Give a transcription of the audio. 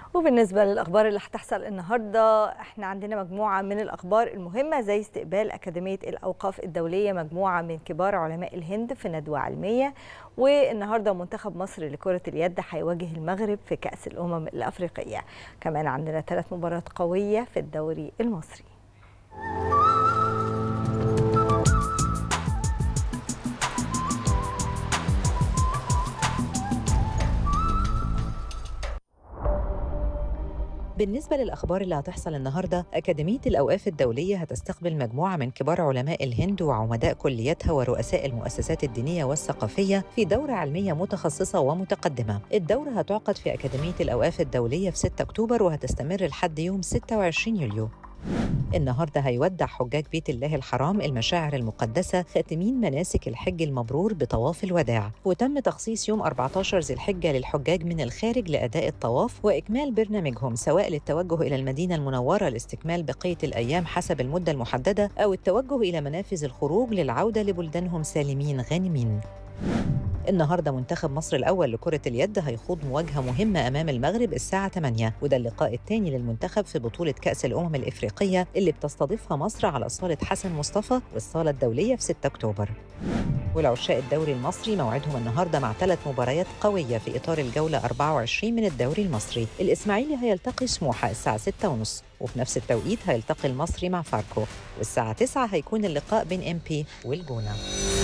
وبالنسبة للأخبار اللي هتحصل النهاردة احنا عندنا مجموعة من الأخبار المهمة زي استقبال أكاديمية الأوقاف الدولية مجموعة من كبار علماء الهند في ندوة علمية والنهاردة منتخب مصر لكرة اليد هيواجه المغرب في كأس الأمم الأفريقية كمان عندنا ثلاث مباريات قوية في الدوري المصري بالنسبة للأخبار اللي هتحصل النهاردة أكاديمية الأوقاف الدولية هتستقبل مجموعة من كبار علماء الهند وعمداء كلياتها ورؤساء المؤسسات الدينية والثقافية في دورة علمية متخصصة ومتقدمة الدورة هتعقد في أكاديمية الأوقاف الدولية في 6 أكتوبر وهتستمر لحد يوم 26 يوليو النهارده هيودع حجاج بيت الله الحرام المشاعر المقدسه خاتمين مناسك الحج المبرور بطواف الوداع وتم تخصيص يوم 14 ذي الحجه للحجاج من الخارج لاداء الطواف واكمال برنامجهم سواء للتوجه الى المدينه المنوره لاستكمال بقيه الايام حسب المده المحدده او التوجه الى منافذ الخروج للعوده لبلدانهم سالمين غانمين النهارده منتخب مصر الاول لكره اليد هيخوض مواجهه مهمه امام المغرب الساعه 8 وده اللقاء الثاني للمنتخب في بطوله كاس الامم الافريقيه اللي بتستضيفها مصر على صاله حسن مصطفى والصاله الدوليه في 6 اكتوبر والعشاق الدوري المصري موعدهم النهارده مع ثلاث مباريات قويه في اطار الجوله 24 من الدوري المصري الاسماعيلي هيلتقي سموحه الساعه 6:30 وفي نفس التوقيت هيلتقي المصري مع فاركو والساعه 9 هيكون اللقاء بين ام بي والجونه